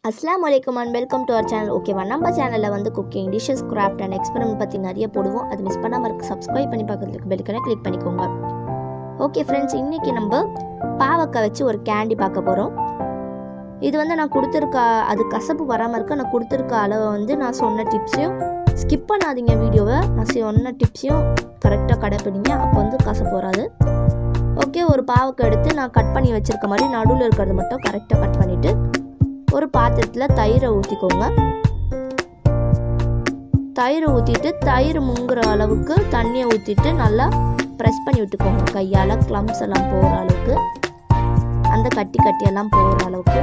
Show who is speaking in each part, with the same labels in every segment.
Speaker 1: அஸ்லாம் வலைக்கம் and welcome to our channel ஓகேவா நம்ம சேனலில் வந்து cooking dishes craft and experiment பற்றி நிறைய போடுவோம் அது மிஸ் பண்ணாமல் இருக்கு சப்ஸ்கிரைப் பண்ணி பக்கத்துக்கு பெல்லுக்கனை கிளிக் பண்ணிக்கோங்க ஓகே ஃப்ரெண்ட்ஸ் இன்றைக்கி நம்ம பாவக்காய் வச்சு ஒரு கேண்டி பார்க்க போகிறோம் இது வந்து நான் கொடுத்துருக்க அது கசப்பு வராமல் இருக்க நான் கொடுத்துருக்க அளவை வந்து நான் சொன்ன டிப்ஸையும் ஸ்கிப் பண்ணாதீங்க வீடியோவை நான் சொன்ன டிப்ஸையும் கரெக்டாக கடைப்பிடிங்க அப்போ வந்து கசப்பு வராது ஓகே ஒரு பாவக்காய் எடுத்து நான் கட் பண்ணி வச்சுருக்க மாதிரி நடுவில் இருக்கிறது மட்டும் கரெக்டாக கட் பண்ணிவிட்டு ஒரு பாத்திரத்தில் தயிரை ஊற்றிக்கோங்க தயிரை ஊற்றிட்டு தயிர் முங்குற அளவுக்கு தண்ணியை ஊற்றிட்டு நல்லா ப்ரெஸ் பண்ணி விட்டுக்கோங்க கையால் க்ளம்ஸ் எல்லாம் போகிற அளவுக்கு அந்த கட்டி கட்டியெல்லாம் போகிற அளவுக்கு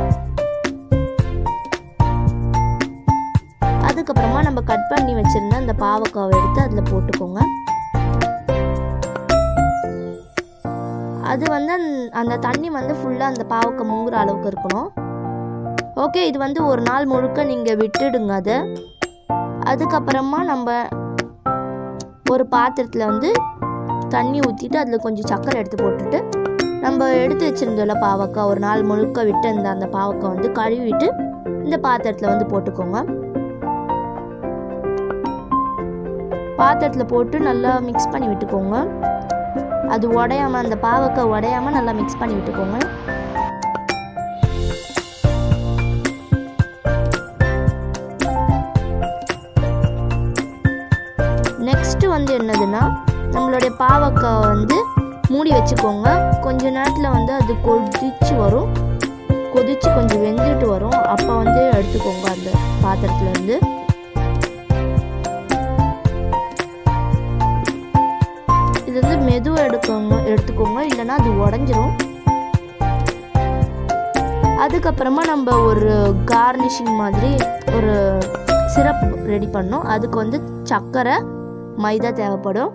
Speaker 1: அதுக்கப்புறமா நம்ம கட் பண்ணி வச்சுருந்த அந்த பாவக்காவை எடுத்து அதில் போட்டுக்கோங்க அது வந்து அந்த தண்ணி வந்து ஃபுல்லாக அந்த பாவக்காய் முங்குற அளவுக்கு இருக்கணும் ஓகே இது வந்து ஒரு நாள் முழுக்க நீங்கள் விட்டுடுங்க அதை அதுக்கப்புறமா நம்ம ஒரு பாத்திரத்தில் வந்து தண்ணி ஊற்றிட்டு அதில் கொஞ்சம் சக்கரை எடுத்து போட்டுட்டு நம்ம எடுத்து வச்சுருந்தோம்ல பாவக்காய் ஒரு நாள் முழுக்க விட்டு இந்த அந்த பாவக்காய் வந்து கழுவிட்டு இந்த பாத்திரத்தில் வந்து போட்டுக்கோங்க பாத்திரத்தில் போட்டு நல்லா மிக்ஸ் பண்ணி விட்டுக்கோங்க அது உடையாமல் அந்த பாவக்காய் உடையாமல் நல்லா மிக்ஸ் பண்ணி விட்டுக்கோங்க நெக்ஸ்ட்டு வந்து என்னதுன்னா நம்மளுடைய பாவக்காய் வந்து மூடி வச்சுக்கோங்க கொஞ்ச நேரத்தில் வந்து அது கொதிச்சு வரும் கொதிச்சு கொஞ்சம் வெந்துட்டு வரும் அப்போ வந்து எடுத்துக்கோங்க அந்த பாத்திரத்துலேருந்து இது வந்து மெதுவாக எடுக்கோங்க எடுத்துக்கோங்க இல்லைன்னா அது உடஞ்சிரும் அதுக்கப்புறமா நம்ம ஒரு கார்னிஷிங் மாதிரி ஒரு சிரப் ரெடி பண்ணோம் அதுக்கு வந்து சர்க்கரை மைதா தேவைப்படும்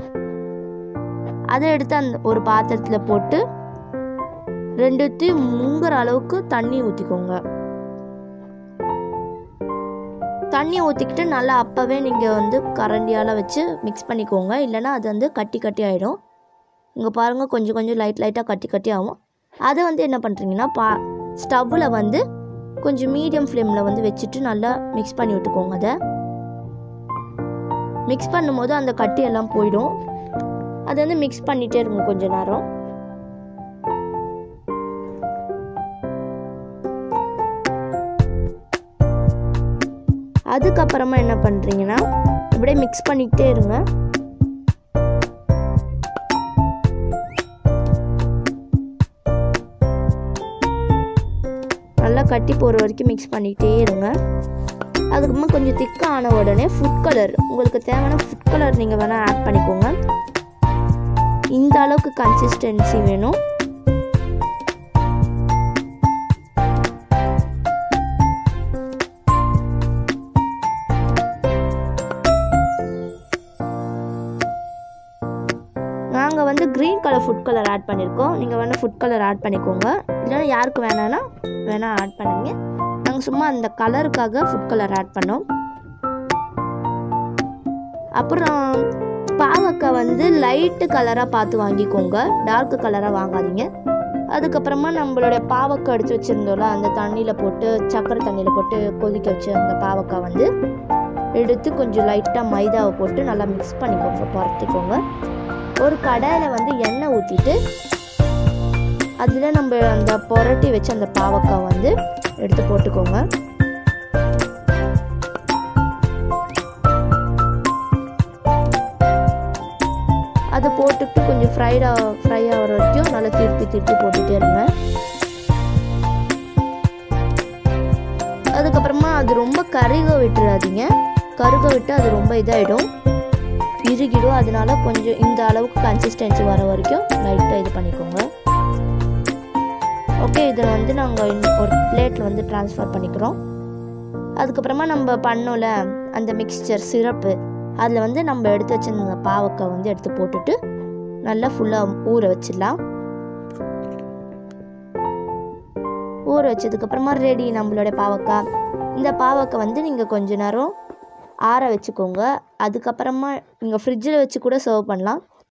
Speaker 1: அதை எடுத்து அந்த ஒரு பாத்திரத்தில் போட்டு ரெண்டுத்தையும் முங்குற அளவுக்கு தண்ணி ஊற்றிக்கோங்க தண்ணி ஊற்றிக்கிட்டு நல்லா அப்போவே நீங்கள் வந்து கரண்டியால் வச்சு மிக்ஸ் பண்ணிக்கோங்க இல்லைனா அது வந்து கட்டி கட்டி ஆகிடும் இங்கே பாருங்கள் கொஞ்சம் கொஞ்சம் லைட் லைட்டாக கட்டி கட்டி ஆகும் அதை வந்து என்ன பண்ணுறீங்கன்னா பா ஸ்டவ்வில் வந்து கொஞ்சம் மீடியம் ஃப்ளேமில் வந்து வச்சுட்டு நல்லா மிக்ஸ் பண்ணி விட்டுக்கோங்க அதை மிக்ஸ் பண்ணும்போது அந்த கட்டி எல்லாம் போயிடும் அதை வந்து மிக்ஸ் பண்ணிகிட்டே இருங்க கொஞ்ச நேரம் அதுக்கப்புறமா என்ன பண்ணுறீங்கன்னா இப்படியே மிக்ஸ் பண்ணிக்கிட்டே இருங்க நல்லா கட்டி போகிற வரைக்கும் மிக்ஸ் பண்ணிக்கிட்டே இருங்க அதுக்கப்புறமா கொஞ்சம் திக்காக ஆன உடனே ஃபுட் கலர் உங்களுக்கு தேவையான ஃபுட் கலர் நீங்கள் வேணால் ஆட் பண்ணிக்கோங்க இந்த அளவுக்கு கன்சிஸ்டன்சி வேணும் நாங்கள் வந்து green colour food colour add பண்ணியிருக்கோம் நீங்கள் வேணால் ஃபுட் கலர் ஆட் பண்ணிக்கோங்க இல்லைன்னா யாருக்கு வேணான்னா வேணால் ஆட் பண்ணுங்க நாங்கள் சும்மா அந்த கலருக்காக ஃபுட் கலர் ஆட் பண்ணோம் அப்புறம் பாவக்காய் வந்து லைட்டு கலராக பார்த்து வாங்கிக்கோங்க டார்க் கலராக வாங்காதீங்க அதுக்கப்புறமா நம்மளுடைய பாவக்காய் எடுத்து வச்சுருந்தோம்ல அந்த தண்ணியில் போட்டு சக்கரை தண்ணியில் போட்டு கொதிக்க வச்சு அந்த பாவக்காய் வந்து எடுத்து கொஞ்சம் லைட்டாக மைதாவை போட்டு நல்லா மிக்ஸ் பண்ணிக்கோங்க புரட்டிக்கோங்க ஒரு கடாயில் வந்து எண்ணெய் ஊற்றிட்டு அதில் நம்ம அந்த புரட்டி வச்ச அந்த பாவக்காய் வந்து எடுத்து போட்டுக்கோங்க அதை போட்டுட்டு கொஞ்சம் ஃப்ரைட் ஃப்ரை ஆகிற வரைக்கும் நல்லா திருப்பி திருப்பி போட்டுகிட்டே இருங்க அதுக்கப்புறமா அது ரொம்ப கருக விட்டுறாதீங்க கருக விட்டு அது ரொம்ப இதாகிடும் இறுகிடும் அதனால கொஞ்சம் இந்த அளவுக்கு கன்சிஸ்டன்சி வர வரைக்கும் லைட்டாக இது பண்ணிக்கோங்க ஓகே இதில் வந்து நாங்கள் ஒரு பிளேட்டில் வந்து ட்ரான்ஸ்ஃபர் பண்ணிக்கிறோம் அதுக்கப்புறமா நம்ம பண்ணோம்ல அந்த மிக்ஸ்சர் சிரப்பு அதில் வந்து நம்ம எடுத்து வச்சிருந்த பாவக்காய் வந்து எடுத்து போட்டுட்டு நல்லா ஃபுல்லாக ஊற வச்சிடலாம் ஊற வச்சதுக்கப்புறமா ரெடி நம்மளோட பாவக்காய் இந்த பாவக்காய் வந்து நீங்கள் கொஞ்ச நேரம் ஆற வச்சுக்கோங்க அதுக்கப்புறமா நீங்கள் ஃப்ரிட்ஜில் வச்சு கூட சர்வ் பண்ணலாம்